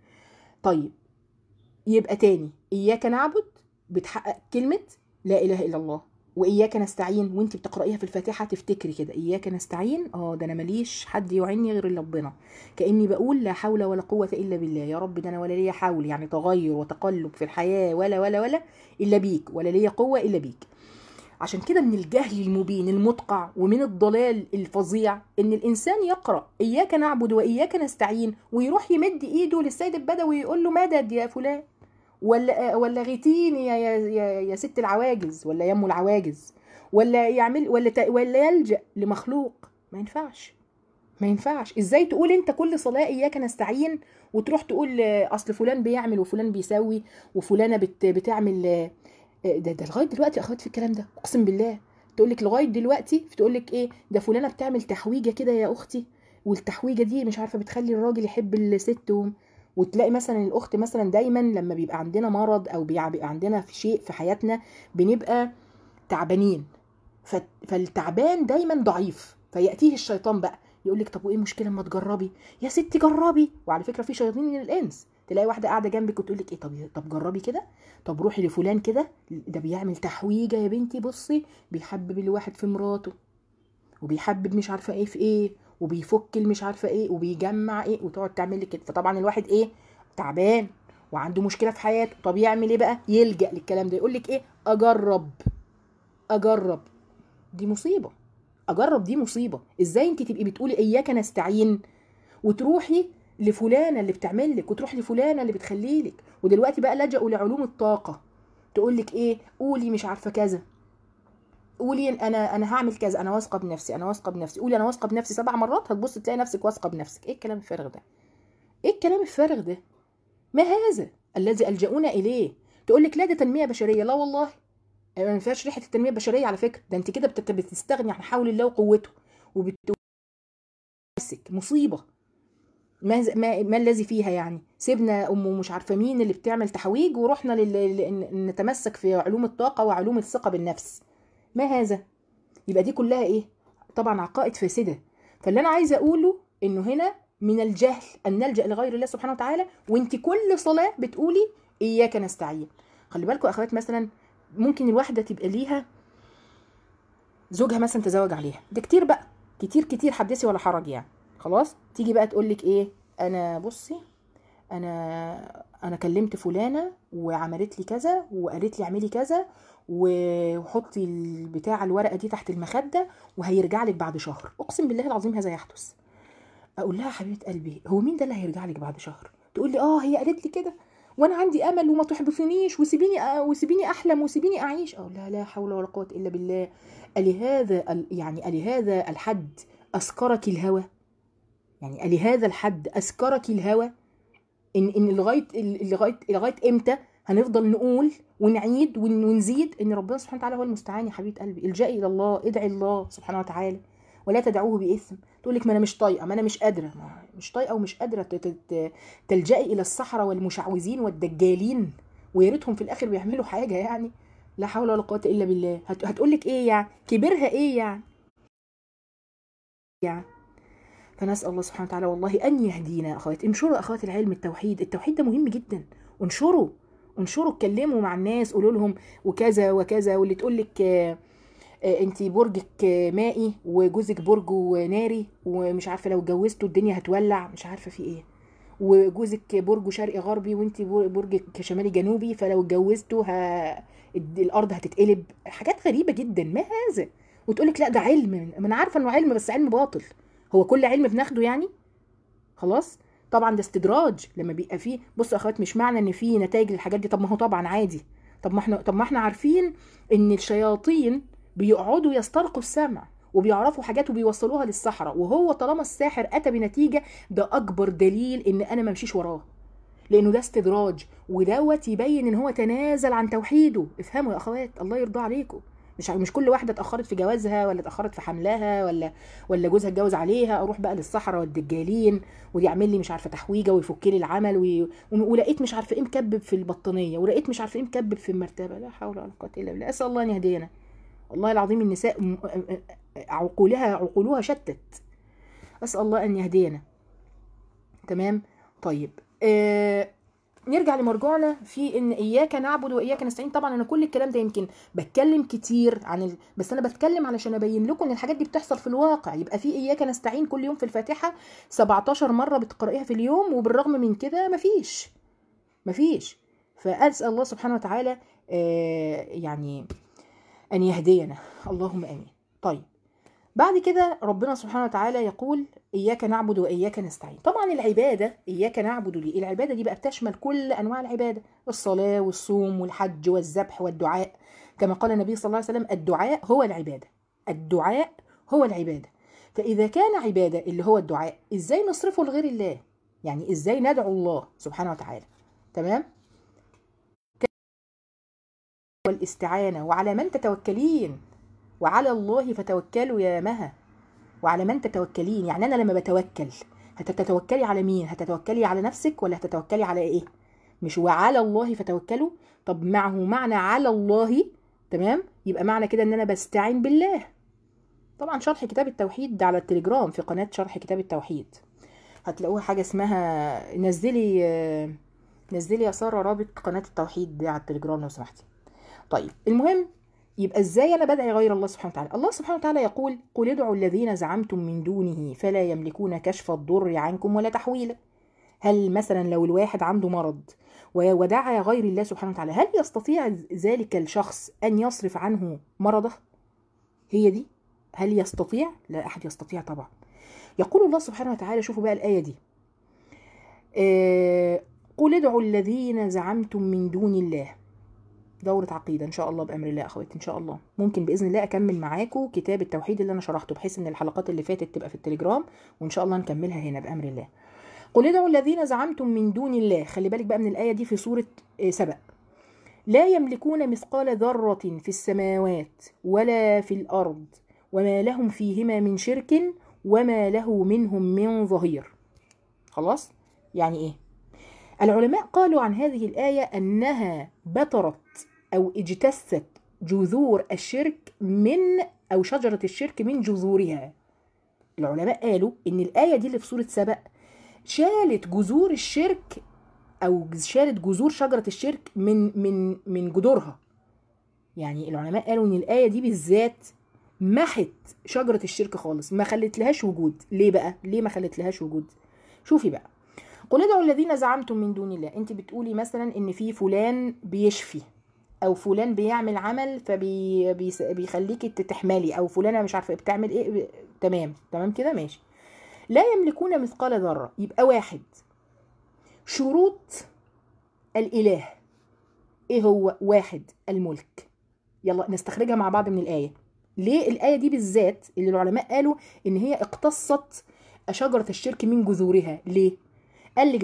طيب يبقى تاني اياك نعبد بتحقق كلمه لا اله الا الله واياك نستعين وانت بتقرايها في الفاتحه تفتكري كده اياك نستعين اه ده انا ماليش حد يعني غير ربنا كاني بقول لا حول ولا قوه الا بالله يا رب ده انا ولا ليا حول يعني تغير وتقلب في الحياه ولا ولا ولا الا بيك ولا ليا قوه الا بيك عشان كده من الجهل المبين المدقع ومن الضلال الفظيع ان الانسان يقرا اياك نعبد واياك نستعين ويروح يمد ايده للسيد البدوي يقول له مدد يا فلان ولا ولا غيتيني يا يا يا, يا ست العواجز ولا يم العواجز ولا يعمل ولا ت- ولا يلجا لمخلوق ما ينفعش ما ينفعش ازاي تقول انت كل صلاه اياك نستعين وتروح تقول آه، اصل فلان بيعمل وفلان بيسوي وفلانه بت بتعمل آه، آه، ده ده لغايه دلوقتي اخوات في الكلام ده اقسم بالله تقول لك لغايه دلوقتي تقول لك ايه ده فلانه بتعمل تحويجه كده يا اختي والتحويجه دي مش عارفه بتخلي الراجل يحب الست و... وتلاقي مثلا الاخت مثلا دايما لما بيبقى عندنا مرض او بيبقى بيبقى عندنا في شيء في حياتنا بنبقى تعبانين ف... فالتعبان دايما ضعيف فياتيه الشيطان بقى يقول لك طب وايه المشكله اما تجربي يا ستي جربي وعلى فكره في شياطين من الانس تلاقي واحده قاعده جنبك وتقول لك ايه طب طب جربي كده طب روحي لفلان كده ده بيعمل تحويجه يا بنتي بصي بيحبب الواحد في مراته وبيحبب مش عارفه ايه في ايه وبيفك مش عارفه ايه وبيجمع ايه وتقعد تعمل لك كده فطبعا الواحد ايه تعبان وعنده مشكله في حياته طب يعمل ايه بقى يلجا للكلام ده يقول لك ايه اجرب اجرب دي مصيبه اجرب دي مصيبه ازاي انت تبقي بتقولي اياك نستعين وتروحي لفلانه اللي بتعمل لك وتروح لفلانه اللي بتخلي لك ودلوقتي بقى لجأوا لعلوم الطاقه تقول لك ايه قولي مش عارفه كذا قولي انا انا هعمل كذا انا واثقه بنفسي انا واثقه بنفسي قولي انا واثقه بنفسي سبع مرات هتبص تلاقي نفسك واثقه بنفسك ايه الكلام الفارغ ده ايه الكلام الفارغ ده ما هذا الذي الجؤونا اليه تقول لك لا ده تنميه بشريه لا والله ما فيهاش ريحه التنميه البشريه على فكره ده انت كده بتت- بتستغني عن حول الله وقوته وبتقول نفسك مصيبه ما, ز- ما ما الذي فيها يعني سيبنا ام مش عارفه مين اللي بتعمل تحويج ورحنا لل... لل- نتمسك في علوم الطاقه وعلوم الثقه بالنفس ما هذا يبقى دي كلها ايه طبعا عقائد فاسده فاللي انا عايزه اقوله انه هنا من الجهل ان نلجا لغير الله سبحانه وتعالى وانت كل صلاه بتقولي اياك نستعين خلي بالكم يا اخوات مثلا ممكن الواحده تبقى ليها زوجها مثلا تزوج عليها ده كتير بقى كتير كتير حدثي ولا حرج يعني خلاص تيجي بقى تقول لك ايه انا بصي انا انا كلمت فلانه وعملت لي كذا وقالت لي اعملي كذا و- وحطي البتاع الورقه دي تحت المخده وهيرجع لك بعد شهر اقسم بالله العظيم هذا يحدث اقول لها حبيبه قلبي هو مين ده اللي هيرجع لك بعد شهر تقول لي اه هي قالت لي كده وانا عندي امل وما تحبطنيش وسيبيني أ- وسيبيني احلم وسيبيني اعيش اه لا لا حول ولا قوه الا بالله الهذا ال- يعني الهذا الحد اسكرك الهوى يعني الهذا الحد اسكرك الهوى ان ان لغايه لغايه لغايه امتى هنفضل نقول ونعيد ون- ونزيد ان ربنا سبحانه وتعالى هو المستعان يا حبيبه قلبي الجئي الى الله ادعي الله سبحانه وتعالى ولا تدعوه باثم تقول لك ما انا مش طايقه ما انا مش قادره ما مش طايقه ومش قادره ت- ت- ت- تلجئي الى السحره والمشعوذين والدجالين ويا ريتهم في الاخر بيعملوا حاجه يعني لا حول ولا قوه الا بالله هت... هتقول لك ايه يعني كبرها ايه يعني يعني فنسال الله سبحانه وتعالى والله ان يهدينا يا اخوات انشروا اخوات العلم التوحيد التوحيد ده مهم جدا انشروا انشروا اتكلموا مع الناس قولوا لهم وكذا وكذا واللي تقول لك انت برجك آه، مائي وجوزك برجه ناري ومش عارفه لو اتجوزتوا الدنيا هتولع مش عارفه في ايه وجوزك برجه شرقي غربي وانت برجك شمالي جنوبي فلو اتجوزتوا ه... الد- الارض هتتقلب حاجات غريبه جدا ما هذا وتقول لك لا ده علم ما انا عارفه انه علم بس علم باطل هو كل علم بناخده يعني خلاص طبعا ده استدراج لما بيبقى فيه بصوا يا اخوات مش معنى ان في نتائج للحاجات دي طب ما هو طبعا عادي طب ما احنا طب ما احنا عارفين ان الشياطين بيقعدوا يسترقوا السمع وبيعرفوا حاجات وبيوصلوها للسحرة وهو طالما الساحر اتى بنتيجه ده اكبر دليل ان انا ما امشيش وراه لانه ده استدراج ودوت يبين ان هو تنازل عن توحيده افهموا يا اخوات الله يرضى عليكم مش مش كل واحده اتاخرت في جوازها ولا اتاخرت في حملها ولا ولا جوزها اتجوز عليها اروح بقى للصحراء والدجالين ويعمل لي مش عارفه تحويجه ويفك لي العمل وي... ولقيت مش عارفه ايه مكبب في البطانيه ولقيت مش عارفه ايه مكبب في المرتبه لا حول ولا قوه الا بالله اسال الله ان يهدينا والله العظيم النساء م- عقولها عقولها شتت اسال الله ان يهدينا تمام طيب آه نرجع لمرجوعنا في ان اياك نعبد واياك نستعين طبعا انا كل الكلام ده يمكن بتكلم كتير عن ال... بس انا بتكلم علشان ابين لكم ان الحاجات دي بتحصل في الواقع يبقى في اياك نستعين كل يوم في الفاتحه 17 مره بتقرايها في اليوم وبالرغم من كده مفيش مفيش فاسال الله سبحانه وتعالى آه يعني ان يهدينا اللهم امين طيب بعد كده ربنا سبحانه وتعالى يقول إياك نعبد وإياك نستعين طبعا العبادة إياك نعبد دي العبادة دي بقى بتشمل كل أنواع العبادة الصلاة والصوم والحج والذبح والدعاء كما قال النبي صلى الله عليه وسلم الدعاء هو العبادة الدعاء هو العبادة فإذا كان عبادة اللي هو الدعاء إزاي نصرفه لغير الله يعني إزاي ندعو الله سبحانه وتعالى تمام والاستعانة وعلى من تتوكلين وعلى الله فتوكلوا يا مها وعلى من تتوكلين يعني انا لما بتوكل هتتوكلي على مين هتتوكلي على نفسك ولا هتتوكلي على ايه مش وعلى الله فتوكلوا طب معه معنى على الله تمام يبقى معنى كده ان انا بستعين بالله طبعا شرح كتاب التوحيد ده على التليجرام في قناة شرح كتاب التوحيد هتلاقوها حاجة اسمها نزلي آه، نزلي يا سارة رابط قناة التوحيد دي على التليجرام لو سمحتي طيب المهم يبقى ازاي انا بدعي غير الله سبحانه وتعالى الله سبحانه وتعالى يقول قل ادعوا الذين زعمتم من دونه فلا يملكون كشف الضر عنكم ولا تحويلا هل مثلا لو الواحد عنده مرض و- ودعا غير الله سبحانه وتعالى هل يستطيع ذلك الشخص ان يصرف عنه مرضه هي دي هل يستطيع لا احد يستطيع طبعا يقول الله سبحانه وتعالى شوفوا بقى الايه دي آه، قل ادعوا الذين زعمتم من دون الله دورة عقيدة إن شاء الله بأمر الله أخواتي إن شاء الله ممكن بإذن الله أكمل معاكم كتاب التوحيد اللي أنا شرحته بحيث إن الحلقات اللي فاتت تبقى في التليجرام وإن شاء الله نكملها هنا بأمر الله قل ادعوا الذين زعمتم من دون الله خلي بالك بقى من الآية دي في سورة آه، سبأ لا يملكون مثقال ذرة في السماوات ولا في الأرض وما لهم فيهما من شرك وما له منهم من ظهير خلاص يعني إيه العلماء قالوا عن هذه الآية أنها بترت أو اجتثت جذور الشرك من أو شجرة الشرك من جذورها العلماء قالوا إن الآية دي اللي في سورة سبأ شالت جذور الشرك أو شالت جذور شجرة الشرك من من من جذورها يعني العلماء قالوا إن الآية دي بالذات محت شجرة الشرك خالص ما خلت لهاش وجود ليه بقى ليه ما خلت لهاش وجود شوفي بقى قل ادعوا الذين زعمتم من دون الله انت بتقولي مثلا ان في فلان بيشفي او فلان بيعمل عمل فبيخليكي تحملي او فلانه مش عارفه بتعمل ايه ب... تمام تمام كده ماشي لا يملكون مثقال ذره يبقى واحد شروط الاله ايه هو واحد الملك يلا نستخرجها مع بعض من الايه ليه الايه دي بالذات اللي العلماء قالوا ان هي اقتصت شجره الشرك من جذورها ليه قال لك بقى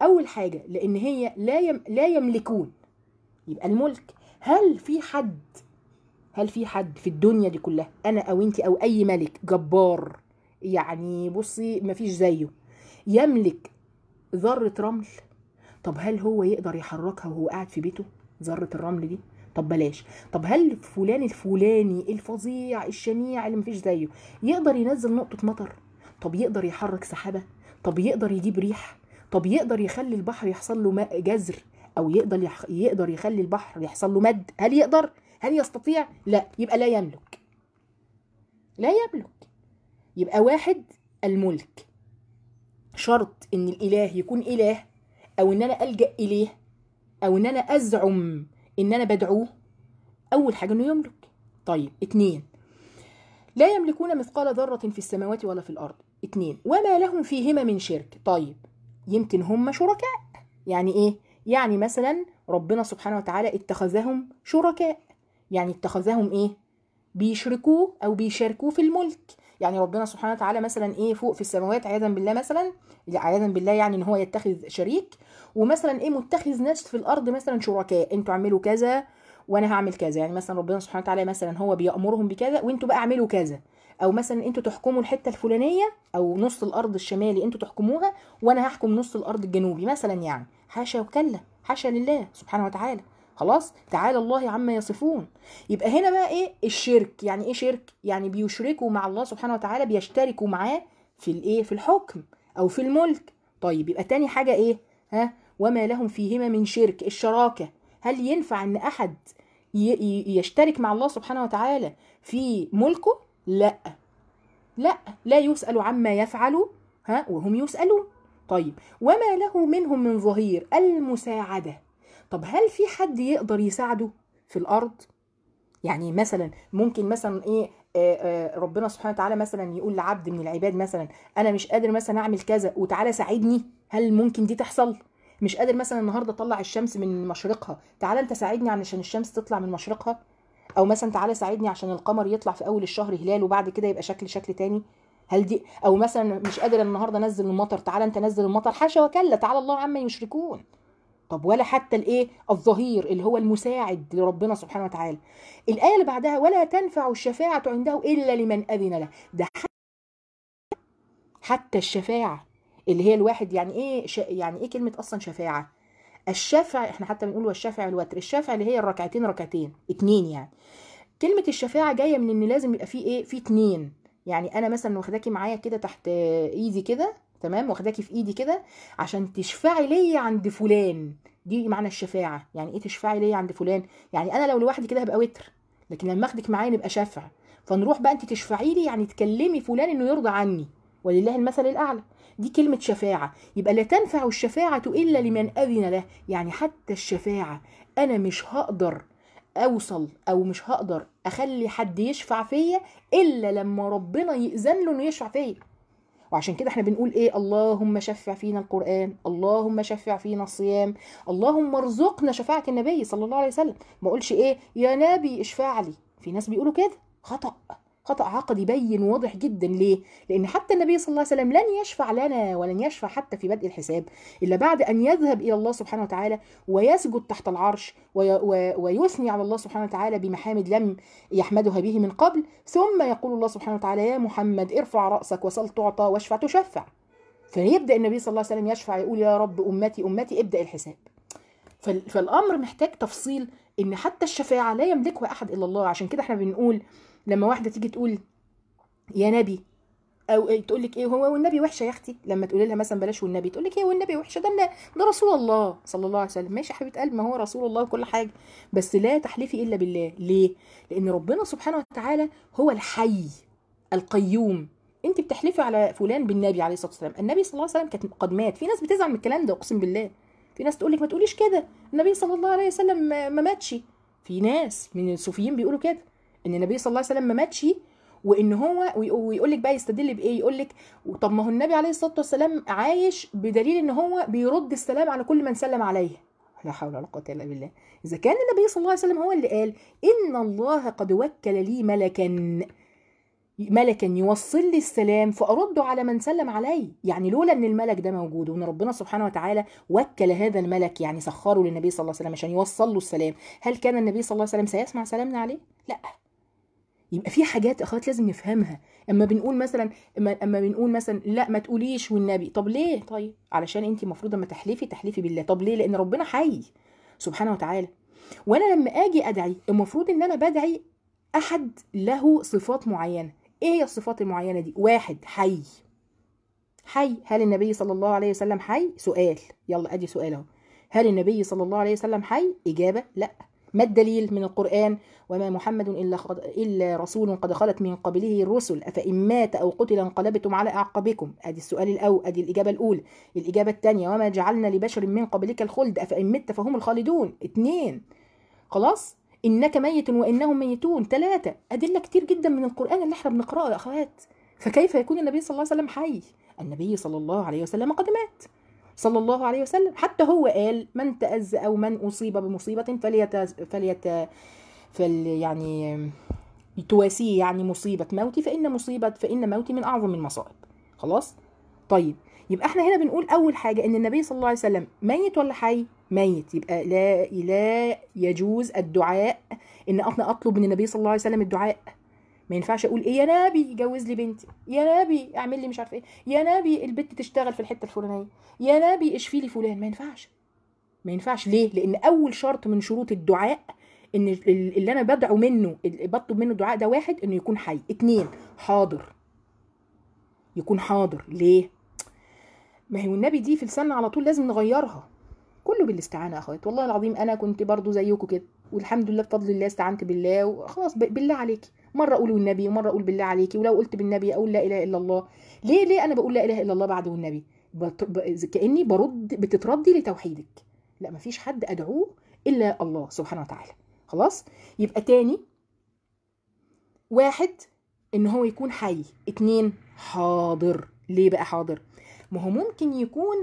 اول حاجه لان هي لا يم لا يملكون يبقى الملك هل في حد هل في حد في الدنيا دي كلها انا او انت او اي ملك جبار يعني بصي مفيش زيه يملك ذره رمل طب هل هو يقدر يحركها وهو قاعد في بيته ذره الرمل دي طب بلاش طب هل فلان الفلاني الفظيع الشنيع اللي مفيش زيه يقدر ينزل نقطه مطر طب يقدر يحرك سحابه طب يقدر يجيب ريح طب يقدر يخلي البحر يحصل له ماء جزر او يقدر يح... يقدر يخلي البحر يحصل له مد هل يقدر هل يستطيع لا يبقى لا يملك لا يملك يبقى واحد الملك شرط ان الاله يكون اله او ان انا الجا اليه او ان انا ازعم ان انا بدعوه اول حاجه انه يملك طيب اتنين لا يملكون مثقال ذرة في السماوات ولا في الأرض اتنين وما لهم فيهما من شرك طيب يمكن هم شركاء يعني ايه يعني مثلا ربنا سبحانه وتعالى اتخذهم شركاء يعني اتخذهم ايه بيشركوه او بيشاركوه في الملك يعني ربنا سبحانه وتعالى مثلا ايه فوق في السماوات عياذا بالله مثلا عياذا بالله يعني ان هو يتخذ شريك ومثلا ايه متخذ ناس في الارض مثلا شركاء انتوا اعملوا كذا وانا هعمل كذا يعني مثلا ربنا سبحانه وتعالى مثلا هو بيامرهم بكذا وانتوا بقى اعملوا كذا او مثلا انتوا تحكموا الحته الفلانيه او نص الارض الشمالي انتوا تحكموها وانا هحكم نص الارض الجنوبي مثلا يعني حاشا وكلا حاشا لله سبحانه وتعالى خلاص تعالى الله عما يصفون يبقى هنا بقى ايه الشرك يعني ايه شرك يعني بيشركوا مع الله سبحانه وتعالى بيشتركوا معاه في الايه في الحكم او في الملك طيب يبقى تاني حاجه ايه ها وما لهم فيهما من شرك الشراكه هل ينفع ان احد يشترك مع الله سبحانه وتعالى في ملكه لا لا لا يسأل عما يفعل ها وهم يسألون طيب وما له منهم من ظهير المساعدة طب هل في حد يقدر يساعده في الأرض يعني مثلا ممكن مثلا ايه آآ آآ ربنا سبحانه وتعالى مثلا يقول لعبد من العباد مثلا انا مش قادر مثلا اعمل كذا وتعالى ساعدني هل ممكن دي تحصل مش قادر مثلا النهارده اطلع الشمس من مشرقها تعالى انت ساعدني علشان الشمس تطلع من مشرقها او مثلا تعالى ساعدني عشان القمر يطلع في اول الشهر هلال وبعد كده يبقى شكل شكل تاني هل دي او مثلا مش قادر النهارده انزل المطر تعالى انت نزل المطر حاشا وكلا تعالى الله عما يشركون طب ولا حتى الايه الظهير اللي هو المساعد لربنا سبحانه وتعالى الايه اللي بعدها ولا تنفع الشفاعه عنده الا لمن اذن له ده حتى الشفاعه اللي هي الواحد يعني ايه ش... يعني ايه كلمه اصلا شفاعه الشفع احنا حتى بنقول والشفع الوتر الشفع اللي هي الركعتين ركعتين اتنين يعني كلمه الشفاعه جايه من ان لازم يبقى في ايه في اتنين يعني انا مثلا واخداكي معايا كده تحت ايدي كده تمام واخداكي في ايدي كده عشان تشفعي ليا عند فلان دي معنى الشفاعه يعني ايه تشفعي ليا عند فلان يعني انا لو لوحدي كده هبقى وتر لكن لما اخدك معايا نبقى شفع فنروح بقى انت تشفعي لي يعني تكلمي فلان انه يرضى عني ولله المثل الاعلى دي كلمة شفاعة يبقى لا تنفع الشفاعة إلا لمن أذن له يعني حتى الشفاعة أنا مش هقدر أوصل أو مش هقدر أخلي حد يشفع فيا إلا لما ربنا يأذن له إنه يشفع فيا وعشان كده احنا بنقول ايه اللهم شفع فينا القرآن اللهم شفع فينا الصيام اللهم ارزقنا شفاعة النبي صلى الله عليه وسلم ما اقولش ايه يا نبي اشفع لي في ناس بيقولوا كده خطأ خطأ عقدي بين واضح جدا ليه؟ لأن حتى النبي صلى الله عليه وسلم لن يشفع لنا ولن يشفع حتى في بدء الحساب إلا بعد أن يذهب إلى الله سبحانه وتعالى ويسجد تحت العرش وي ويثني على الله سبحانه وتعالى بمحامد لم يحمدها به من قبل ثم يقول الله سبحانه وتعالى يا محمد ارفع رأسك وسل تعطى واشفع تشفع فيبدأ النبي صلى الله عليه وسلم يشفع يقول يا رب أمتي أمتي ابدأ الحساب فالأمر محتاج تفصيل إن حتى الشفاعة لا يملكها أحد إلا الله عشان كده احنا بنقول لما واحده تيجي تقول يا نبي او تقول لك ايه هو والنبي وحشه يا اختي لما تقول لها مثلا بلاش والنبي تقول لك ايه والنبي وحشه ده ده رسول الله صلى الله عليه وسلم ماشي يا حبيبه قلب ما هو رسول الله وكل حاجه بس لا تحلفي الا بالله ليه لان ربنا سبحانه وتعالى هو الحي القيوم انت بتحلفي على فلان بالنبي عليه الصلاه والسلام النبي صلى الله عليه وسلم كان قد مات في ناس بتزعل من الكلام ده اقسم بالله في ناس تقول لك ما تقوليش كده النبي صلى الله عليه وسلم ما ماتش في ناس من الصوفيين بيقولوا كده ان النبي صلى الله عليه وسلم ما ماتش وان هو ويقول لك بقى يستدل بايه يقول لك طب ما هو النبي عليه الصلاه والسلام عايش بدليل ان هو بيرد السلام على كل من سلم عليه لا حول ولا قوه الا بالله اذا كان النبي صلى الله عليه وسلم هو اللي قال ان الله قد وكل لي ملكا ملكا يوصل لي السلام فارد على من سلم علي يعني لولا ان الملك ده موجود وان ربنا سبحانه وتعالى وكل هذا الملك يعني سخره للنبي صلى الله عليه وسلم عشان يوصل له السلام هل كان النبي صلى الله عليه وسلم سيسمع سلامنا عليه لا يبقى في حاجات اخوات لازم نفهمها اما بنقول مثلا اما, أما بنقول مثلا لا ما تقوليش والنبي طب ليه طيب علشان انت المفروض اما تحلفي تحلفي بالله طب ليه لان ربنا حي سبحانه وتعالى وانا لما اجي ادعي المفروض ان انا بدعي احد له صفات معينه ايه هي الصفات المعينه دي واحد حي حي هل النبي صلى الله عليه وسلم حي سؤال يلا ادي سؤال اهو هل النبي صلى الله عليه وسلم حي اجابه لا ما الدليل من القرآن وما محمد إلا, خد... إلا رسول قد خلت من قبله الرسل أفإن مات أو قتل انقلبتم على أعقابكم أدي السؤال الأول أدي الإجابة الأولى الإجابة الثانية وما جعلنا لبشر من قبلك الخلد أفإن مت فهم الخالدون اثنين خلاص إنك ميت وإنهم ميتون ثلاثة أدلة كتير جدا من القرآن اللي احنا بنقرأه يا أخوات فكيف يكون النبي صلى الله عليه وسلم حي النبي صلى الله عليه وسلم قد مات صلى الله عليه وسلم حتى هو قال من تأذى أو من أصيب بمصيبة فليت فليت فل يعني تواسيه يعني مصيبة موتي فإن مصيبة فإن موتي من أعظم المصائب خلاص طيب يبقى احنا هنا بنقول أول حاجة إن النبي صلى الله عليه وسلم ميت ولا حي ميت يبقى لا لا يجوز الدعاء إن أنا أطلب من النبي صلى الله عليه وسلم الدعاء ما ينفعش اقول ايه يا نبي جوز لي بنتي يا نبي اعمل لي مش عارف ايه يا نبي البنت تشتغل في الحته الفلانيه يا نبي اشفي لي فلان ما ينفعش ما ينفعش ليه لان اول شرط من شروط الدعاء ان اللي انا بدعو منه بطلب منه الدعاء ده واحد انه يكون حي اتنين حاضر يكون حاضر ليه ما هي النبي دي في لساننا على طول لازم نغيرها كله بالاستعانه يا اخوات والله العظيم انا كنت برضو زيكم كده والحمد لله بفضل الله استعنت بالله وخلاص بالله عليكي مره اقول والنبي ومره اقول بالله عليكي ولو قلت بالنبي اقول لا اله الا الله ليه ليه انا بقول لا اله الا الله بعد والنبي بط... ب... كاني برد بتتردي لتوحيدك لا مفيش حد ادعوه الا الله سبحانه وتعالى خلاص يبقى تاني واحد ان هو يكون حي اتنين حاضر ليه بقى حاضر ما هو ممكن يكون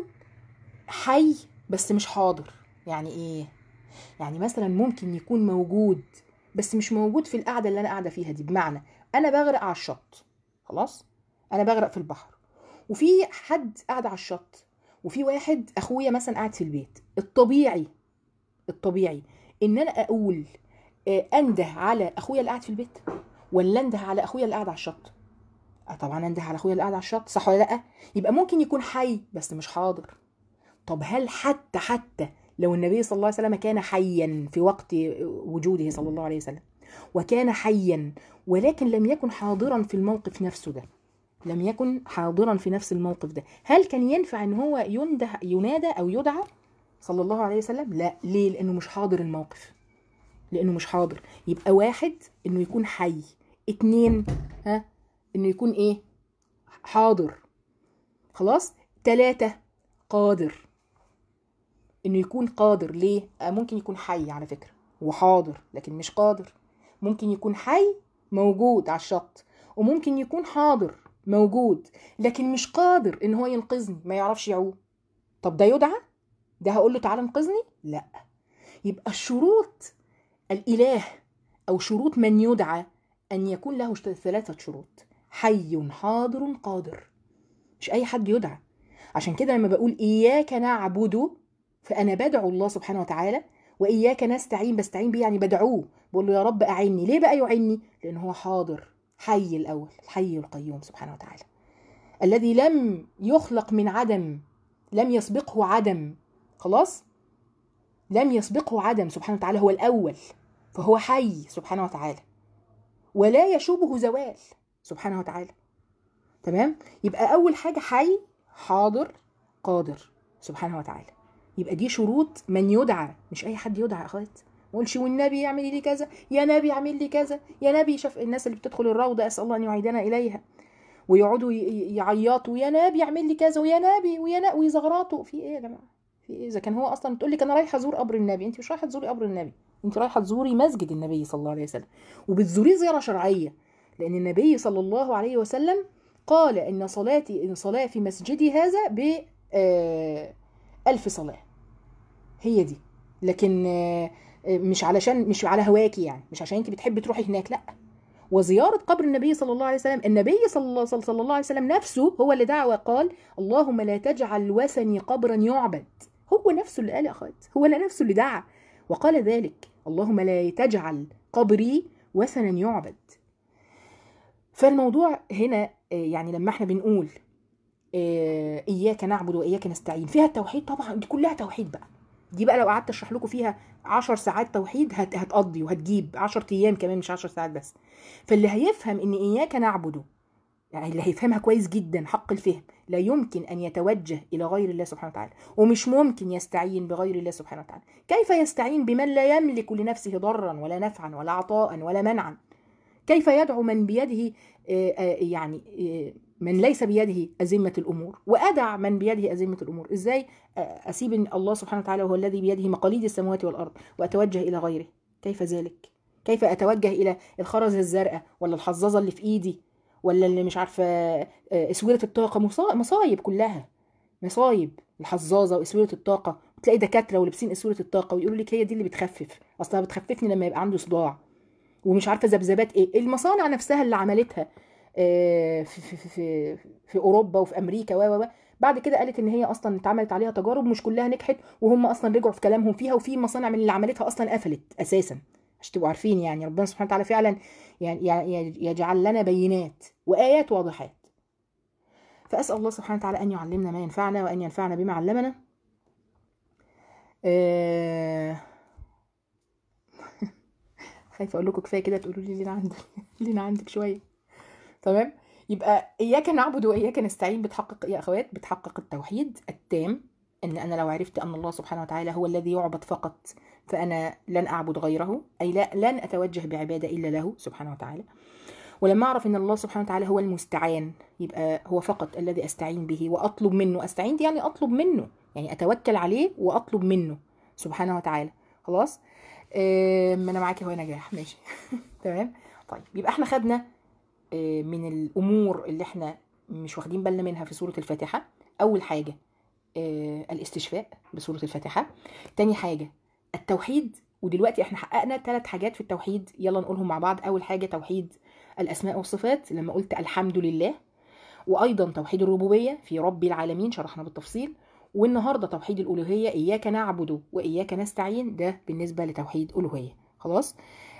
حي بس مش حاضر يعني ايه يعني مثلا ممكن يكون موجود بس مش موجود في القعده اللي انا قاعده فيها دي بمعنى انا بغرق على الشط خلاص انا بغرق في البحر وفي حد قاعد على الشط وفي واحد اخويا مثلا قاعد في البيت الطبيعي الطبيعي ان انا اقول انده على اخويا اللي قاعد في البيت ولا انده على اخويا اللي قاعد على الشط طبعا انده على اخويا اللي قاعد على الشط صح ولا لا يبقى ممكن يكون حي بس مش حاضر طب هل حتى حتى لو النبي صلى الله عليه وسلم كان حيا في وقت وجوده صلى الله عليه وسلم وكان حيا ولكن لم يكن حاضرا في الموقف نفسه ده لم يكن حاضرا في نفس الموقف ده هل كان ينفع ان هو ينده ينادى او يدعى صلى الله عليه وسلم لا ليه لانه مش حاضر الموقف لانه مش حاضر يبقى واحد انه يكون حي اتنين ها انه يكون ايه حاضر خلاص تلاتة قادر انه يكون قادر ليه ممكن يكون حي على فكره وحاضر لكن مش قادر ممكن يكون حي موجود على الشط وممكن يكون حاضر موجود لكن مش قادر ان هو ينقذني ما يعرفش يعوم طب ده يدعى ده هقول له تعالى انقذني لا يبقى الشروط الاله او شروط من يدعى ان يكون له ثلاثه شروط حي حاضر قادر مش اي حد يدعى عشان كده لما بقول اياك نعبد فانا بدعو الله سبحانه وتعالى واياك نستعين بستعين بيه يعني بدعوه بقول له يا رب اعني ليه بقى يعني لان هو حاضر حي الاول الحي القيوم سبحانه وتعالى الذي لم يخلق من عدم لم يسبقه عدم خلاص لم يسبقه عدم سبحانه وتعالى هو الاول فهو حي سبحانه وتعالى ولا يشوبه زوال سبحانه وتعالى تمام يبقى اول حاجه حي حاضر قادر سبحانه وتعالى يبقى دي شروط من يدعى مش اي حد يدعى يا اخوات ما اقولش والنبي يعمل لي كذا يا نبي اعمل لي كذا يا نبي شاف الناس اللي بتدخل الروضه اسال الله ان يعيدنا اليها ويقعدوا يعيطوا يا نبي اعمل لي كذا ويا نبي ويا نبي ويزغرطوا في ايه يا جماعه في ايه اذا كان هو اصلا تقول لك انا رايحه ازور قبر النبي انت مش رايحه تزوري قبر النبي انت رايحه تزوري مسجد النبي صلى الله عليه وسلم وبتزوريه زياره شرعيه لان النبي صلى الله عليه وسلم قال ان صلاتي ان صلاه في مسجدي هذا ب ألف صلاه هي دي لكن مش علشان مش على هواكي يعني مش عشان انت بتحبي تروحي هناك لا وزياره قبر النبي صلى الله عليه وسلم النبي صلى الله, صلى صلى الله عليه وسلم نفسه هو اللي دعا وقال اللهم لا تجعل وثني قبرا يعبد هو نفسه اللي قال يا اخوات هو اللي نفسه اللي دعا وقال ذلك اللهم لا تجعل قبري وثنا يعبد فالموضوع هنا آه، يعني لما احنا بنقول آه، اياك نعبد واياك نستعين فيها التوحيد طبعا دي كلها توحيد بقى دي بقى لو قعدت اشرح لكم فيها عشر ساعات توحيد هت هتقضي وهتجيب عشر ايام كمان مش عشر ساعات بس فاللي هيفهم ان اياك نعبده يعني اللي هيفهمها كويس جدا حق الفهم لا يمكن ان يتوجه الى غير الله سبحانه وتعالى ومش ممكن يستعين بغير الله سبحانه وتعالى كيف يستعين بمن لا يملك لنفسه ضرا ولا نفعا ولا عطاء ولا منعا كيف يدعو من بيده آه، آه، يعني آه، من ليس بيده أزمة الأمور وأدع من بيده أزمة الأمور إزاي آه، أسيب إن الله سبحانه وتعالى وهو الذي بيده مقاليد السماوات والأرض وأتوجه إلى غيره كيف ذلك كيف أتوجه إلى الخرزة الزرقاء ولا الحظاظة اللي في إيدي ولا اللي مش عارفة آه، أسورة الطاقة مصا- مصايب كلها مصايب الحظاظة وأسورة الطاقة تلاقي دكاترة ولابسين أسورة الطاقة ويقولوا لك هي دي اللي بتخفف أصلها بتخففني لما يبقى عنده صداع ومش عارفه ذبذبات ايه المصانع نفسها اللي عملتها آه، في في في في, في اوروبا وفي امريكا و و و. بعد كده قالت ان هي اصلا اتعملت عليها تجارب مش كلها نجحت وهم اصلا رجعوا في كلامهم فيها وفي مصانع من اللي عملتها اصلا قفلت اساسا عشان تبقوا عارفين يعني ربنا سبحانه وتعالى فعلا يعني يعني يجعل لنا بينات وايات واضحات فاسال الله سبحانه وتعالى ان يعلمنا ما ينفعنا وان ينفعنا بما علمنا آه، خايفه اقول لكم كفايه كده تقولوا لي لينا عندك لينا عندك شويه تمام يبقى اياك نعبد واياك نستعين بتحقق يا اخوات بتحقق التوحيد التام ان انا لو عرفت ان الله سبحانه وتعالى هو الذي يعبد فقط فانا لن اعبد غيره اي لا لن اتوجه بعباده الا له سبحانه وتعالى ولما اعرف ان الله سبحانه وتعالى هو المستعان يبقى هو فقط الذي استعين به واطلب منه استعين دي يعني اطلب منه يعني اتوكل عليه واطلب منه سبحانه وتعالى خلاص آه، ما انا معاكي هو نجاح ماشي تمام طيب يبقى احنا خدنا آه، من الامور اللي احنا مش واخدين بالنا منها في سوره الفاتحه اول حاجه آه، الاستشفاء بسوره الفاتحه تاني حاجه التوحيد ودلوقتي احنا حققنا ثلاث حاجات في التوحيد يلا نقولهم مع بعض اول حاجه توحيد الاسماء والصفات لما قلت الحمد لله وايضا توحيد الربوبيه في رب العالمين شرحنا بالتفصيل والنهارده توحيد الالوهيه اياك نعبد واياك نستعين ده بالنسبه لتوحيد الوهيه خلاص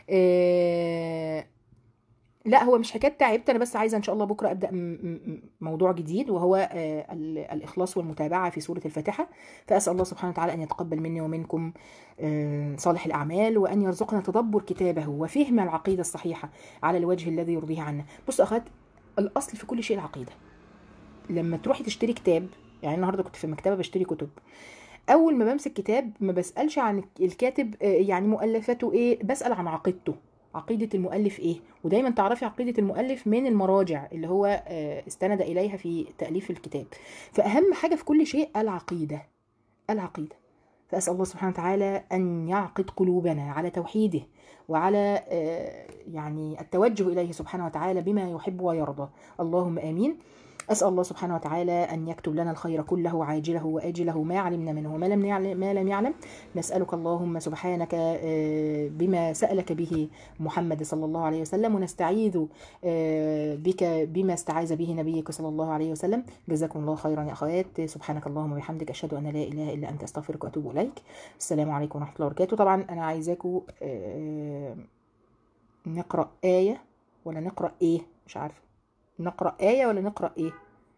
آه لا هو مش حكايه تعبت انا بس عايزه ان شاء الله بكره ابدا م- م- موضوع جديد وهو آه، ال- الاخلاص والمتابعه في سوره الفاتحه فاسال الله سبحانه وتعالى ان يتقبل مني ومنكم آه، صالح الاعمال وان يرزقنا تدبر كتابه وفهم العقيده الصحيحه على الوجه الذي يرضيه عنا بص اخوات الاصل في كل شيء العقيده لما تروحي تشتري كتاب يعني النهارده كنت في المكتبه بشتري كتب اول ما بمسك كتاب ما بسالش عن الكاتب آه، يعني مؤلفاته ايه بسال عن عقيدته عقيدة المؤلف ايه ودايما تعرفي عقيدة المؤلف من المراجع اللي هو آه، استند اليها في تأليف الكتاب فأهم حاجة في كل شيء العقيدة العقيدة فأسأل الله سبحانه وتعالى أن يعقد قلوبنا على توحيده وعلى آه، يعني التوجه إليه سبحانه وتعالى بما يحب ويرضى اللهم آمين أسأل الله سبحانه وتعالى أن يكتب لنا الخير كله عاجله وآجله ما علمنا منه وما لم يعلم ما لم يعلم نسألك اللهم سبحانك آه، بما سألك به محمد صلى الله عليه وسلم ونستعيذ آه، بك بما استعاذ به نبيك صلى الله عليه وسلم جزاكم الله خيرا يا أخوات سبحانك اللهم وبحمدك أشهد أن لا إله إلا أنت أستغفرك وأتوب إليك السلام عليكم ورحمة الله وبركاته طبعا أنا عايزاكم آه، نقرأ آية ولا نقرأ إيه مش عارفة نقرأ آية ولا نقرأ إيه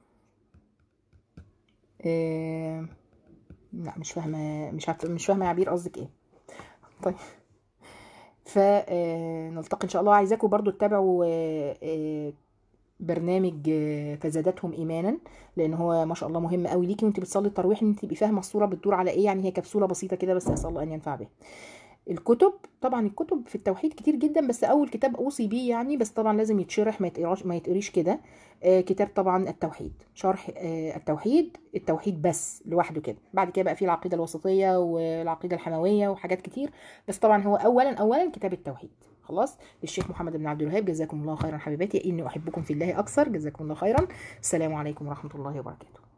آه، لا مش فاهمة مش عارفة مش فاهمة يا عبير قصدك إيه طيب فنلتقي ان شاء الله عايزاكم برضو تتابعوا آه، آه، برنامج آه، فزادتهم ايمانا لان هو ما شاء الله مهم قوي ليكي وانت بتصلي التراويح ان انت تبقي فاهمه الصوره بتدور على ايه يعني هي كبسوله بسيطه كده بس اسال الله ان ينفع بها الكتب طبعا الكتب في التوحيد كتير جدا بس اول كتاب اوصي بيه يعني بس طبعا لازم يتشرح ما يتقراش ما يتقريش كده آه، كتاب طبعا التوحيد شرح آه، التوحيد التوحيد بس لوحده كده بعد كده بقى فيه العقيده الوسطيه والعقيده الحمويه وحاجات كتير بس طبعا هو اولا اولا كتاب التوحيد خلاص للشيخ محمد بن عبد الوهاب جزاكم الله خيرا حبيباتي اني احبكم في الله اكثر جزاكم الله خيرا السلام عليكم ورحمه الله وبركاته